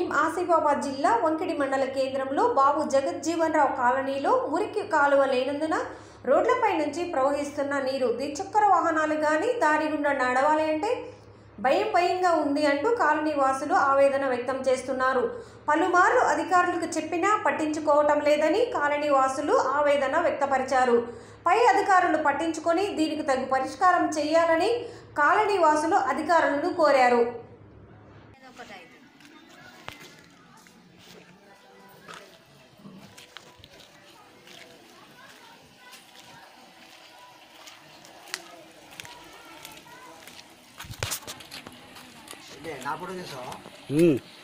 ఆసిఫాబాద్ జిల్లా వంకిడి మండల కేంద్రంలో బాబు జగజ్జీవన్ రావు కాలనీలో మురికి కాలువ లేనందున రోడ్లపై నుంచి ప్రవహిస్తున్న నీరు ద్విచక్ర వాహనాలు కానీ దారి గుండా నడవాలి అంటే భయం భయంగా ఉంది అంటూ కాలనీ వాసులు ఆవేదన వ్యక్తం చేస్తున్నారు పలుమార్లు అధికారులకు చెప్పినా పట్టించుకోవటం లేదని కాలనీ వాసులు ఆవేదన వ్యక్తపరిచారు పై అధికారులు పట్టించుకొని దీనికి తగు పరిష్కారం చేయాలని కాలనీ వాసులు అధికారులను కోరారు ఇదే నా ఫోటో చేసావా ఉమ్.